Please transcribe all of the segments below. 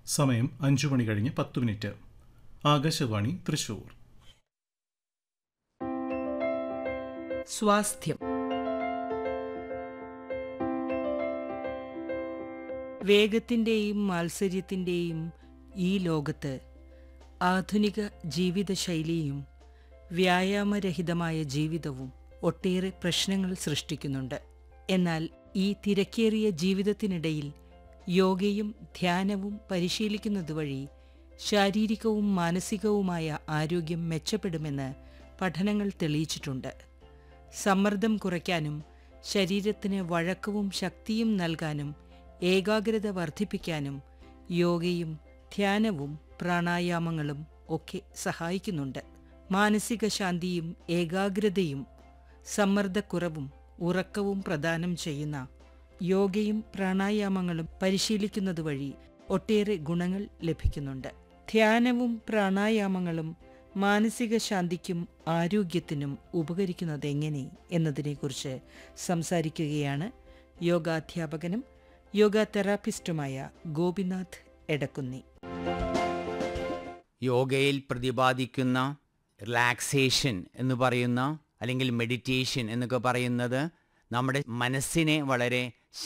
സമയം അഞ്ചു മണി കഴിഞ്ഞ് പത്ത് മിനിറ്റ് ആകാശവാണി തൃശൂർ സ്വാസ്ഥ്യം വേഗത്തിൻ്റെയും മാത്സര്യത്തിൻ്റെയും ഈ ലോകത്ത് ആധുനിക ജീവിതശൈലിയും വ്യായാമരഹിതമായ ജീവിതവും ഒട്ടേറെ പ്രശ്നങ്ങൾ സൃഷ്ടിക്കുന്നുണ്ട് എന്നാൽ ഈ തിരക്കേറിയ ജീവിതത്തിനിടയിൽ യോഗയും ധ്യാനവും പരിശീലിക്കുന്നത് വഴി ശാരീരികവും മാനസികവുമായ ആരോഗ്യം മെച്ചപ്പെടുമെന്ന് പഠനങ്ങൾ തെളിയിച്ചിട്ടുണ്ട് സമ്മർദ്ദം കുറയ്ക്കാനും ശരീരത്തിന് വഴക്കവും ശക്തിയും നൽകാനും ഏകാഗ്രത വർദ്ധിപ്പിക്കാനും യോഗയും ധ്യാനവും പ്രാണായാമങ്ങളും ഒക്കെ സഹായിക്കുന്നുണ്ട് മാനസിക ശാന്തിയും ഏകാഗ്രതയും സമ്മർദ്ദക്കുറവും ഉറക്കവും പ്രദാനം ചെയ്യുന്ന യോഗയും പ്രാണായാമങ്ങളും പരിശീലിക്കുന്നത് വഴി ഒട്ടേറെ ഗുണങ്ങൾ ലഭിക്കുന്നുണ്ട് ധ്യാനവും പ്രാണായാമങ്ങളും മാനസിക ശാന്തിക്കും ആരോഗ്യത്തിനും ഉപകരിക്കുന്നത് എങ്ങനെ എന്നതിനെക്കുറിച്ച് സംസാരിക്കുകയാണ് യോഗാധ്യാപകനും യോഗ തെറാപ്പിസ്റ്റുമായ ഗോപിനാഥ് എടക്കുന്നി യോഗയിൽ പ്രതിപാദിക്കുന്ന റിലാക്സേഷൻ എന്ന് പറയുന്ന അല്ലെങ്കിൽ മെഡിറ്റേഷൻ എന്നൊക്കെ പറയുന്നത് നമ്മുടെ മനസ്സിനെ വളരെ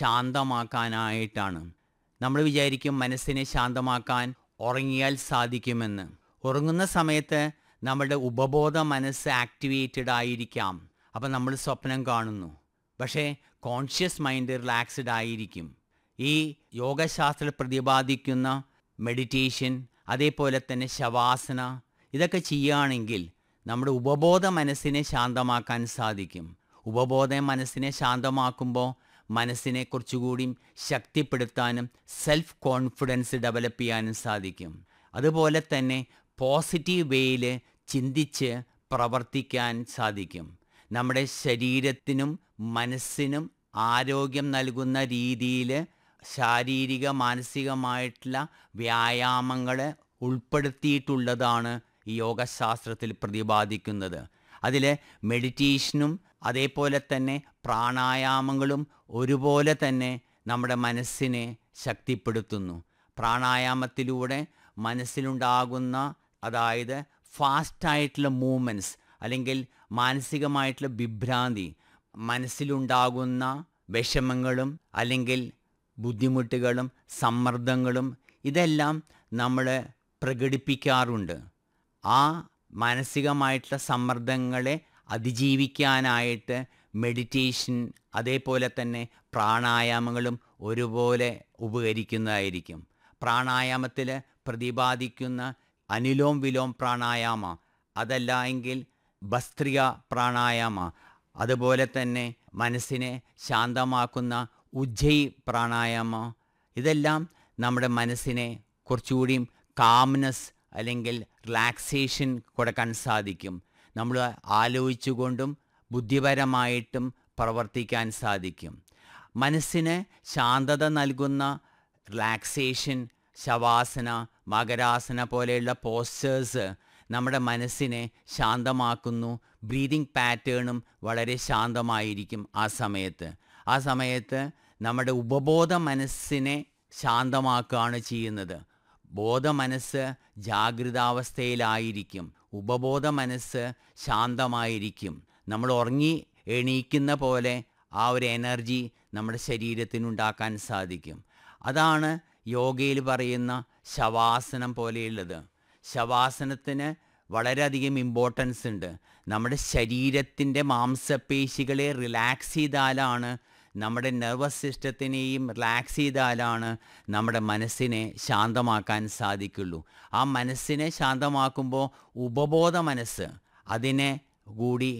ശാന്തമാക്കാനായിട്ടാണ് നമ്മൾ വിചാരിക്കും മനസ്സിനെ ശാന്തമാക്കാൻ ഉറങ്ങിയാൽ സാധിക്കുമെന്ന് ഉറങ്ങുന്ന സമയത്ത് നമ്മുടെ ഉപബോധ മനസ്സ് ആക്ടിവേറ്റഡ് ആയിരിക്കാം അപ്പം നമ്മൾ സ്വപ്നം കാണുന്നു പക്ഷേ കോൺഷ്യസ് മൈൻഡ് റിലാക്സ്ഡ് ആയിരിക്കും ഈ യോഗശാസ്ത്രം പ്രതിപാദിക്കുന്ന മെഡിറ്റേഷൻ അതേപോലെ തന്നെ ശവാസന ഇതൊക്കെ ചെയ്യുകയാണെങ്കിൽ നമ്മുടെ ഉപബോധ മനസ്സിനെ ശാന്തമാക്കാൻ സാധിക്കും ഉപബോധ മനസ്സിനെ ശാന്തമാക്കുമ്പോൾ മനസ്സിനെ കുറച്ചുകൂടി ശക്തിപ്പെടുത്താനും സെൽഫ് കോൺഫിഡൻസ് ഡെവലപ്പ് ചെയ്യാനും സാധിക്കും അതുപോലെ തന്നെ പോസിറ്റീവ് വേയിൽ ചിന്തിച്ച് പ്രവർത്തിക്കാൻ സാധിക്കും നമ്മുടെ ശരീരത്തിനും മനസ്സിനും ആരോഗ്യം നൽകുന്ന രീതിയിൽ ശാരീരിക മാനസികമായിട്ടുള്ള വ്യായാമങ്ങൾ ഉൾപ്പെടുത്തിയിട്ടുള്ളതാണ് ഈ യോഗശാസ്ത്രത്തിൽ പ്രതിപാദിക്കുന്നത് അതിൽ മെഡിറ്റേഷനും അതേപോലെ തന്നെ പ്രാണായാമങ്ങളും ഒരുപോലെ തന്നെ നമ്മുടെ മനസ്സിനെ ശക്തിപ്പെടുത്തുന്നു പ്രാണായാമത്തിലൂടെ മനസ്സിലുണ്ടാകുന്ന അതായത് ഫാസ്റ്റായിട്ടുള്ള മൂവ്മെൻറ്റ്സ് അല്ലെങ്കിൽ മാനസികമായിട്ടുള്ള വിഭ്രാന്തി മനസ്സിലുണ്ടാകുന്ന വിഷമങ്ങളും അല്ലെങ്കിൽ ബുദ്ധിമുട്ടുകളും സമ്മർദ്ദങ്ങളും ഇതെല്ലാം നമ്മൾ പ്രകടിപ്പിക്കാറുണ്ട് ആ മാനസികമായിട്ടുള്ള സമ്മർദ്ദങ്ങളെ അതിജീവിക്കാനായിട്ട് മെഡിറ്റേഷൻ അതേപോലെ തന്നെ പ്രാണായാമങ്ങളും ഒരുപോലെ ഉപകരിക്കുന്നതായിരിക്കും പ്രാണായാമത്തിൽ പ്രതിപാദിക്കുന്ന അനുലോം വിലോം പ്രാണായാമ അതല്ല എങ്കിൽ ഭസ്ത്രിക പ്രാണായാമ അതുപോലെ തന്നെ മനസ്സിനെ ശാന്തമാക്കുന്ന ഉജ്ജയ് പ്രാണായാമ ഇതെല്ലാം നമ്മുടെ മനസ്സിനെ കുറച്ചുകൂടിയും കാംനെസ് അല്ലെങ്കിൽ റിലാക്സേഷൻ കൊടുക്കാൻ സാധിക്കും നമ്മൾ ആലോചിച്ചുകൊണ്ടും ബുദ്ധിപരമായിട്ടും പ്രവർത്തിക്കാൻ സാധിക്കും മനസ്സിന് ശാന്തത നൽകുന്ന റിലാക്സേഷൻ ശവാസന മകരാസന പോലെയുള്ള പോസ്റ്റേഴ്സ് നമ്മുടെ മനസ്സിനെ ശാന്തമാക്കുന്നു ബ്രീതിങ് പാറ്റേണും വളരെ ശാന്തമായിരിക്കും ആ സമയത്ത് ആ സമയത്ത് നമ്മുടെ ഉപബോധ മനസ്സിനെ ശാന്തമാക്കുകയാണ് ചെയ്യുന്നത് ബോധ മനസ്സ് ജാഗ്രതാവസ്ഥയിലായിരിക്കും ഉപബോധ മനസ്സ് ശാന്തമായിരിക്കും നമ്മൾ ഉറങ്ങി എണീക്കുന്ന പോലെ ആ ഒരു എനർജി നമ്മുടെ ശരീരത്തിനുണ്ടാക്കാൻ സാധിക്കും അതാണ് യോഗയിൽ പറയുന്ന ശവാസനം പോലെയുള്ളത് ശവാസനത്തിന് വളരെയധികം ഇമ്പോർട്ടൻസ് ഉണ്ട് നമ്മുടെ ശരീരത്തിൻ്റെ മാംസപേശികളെ റിലാക്സ് ചെയ്താലാണ് നമ്മുടെ നെർവസ് സിസ്റ്റത്തിനെയും റിലാക്സ് ചെയ്താലാണ് നമ്മുടെ മനസ്സിനെ ശാന്തമാക്കാൻ സാധിക്കുള്ളൂ ആ മനസ്സിനെ ശാന്തമാക്കുമ്പോൾ ഉപബോധ മനസ്സ് അതിനെ കൂടി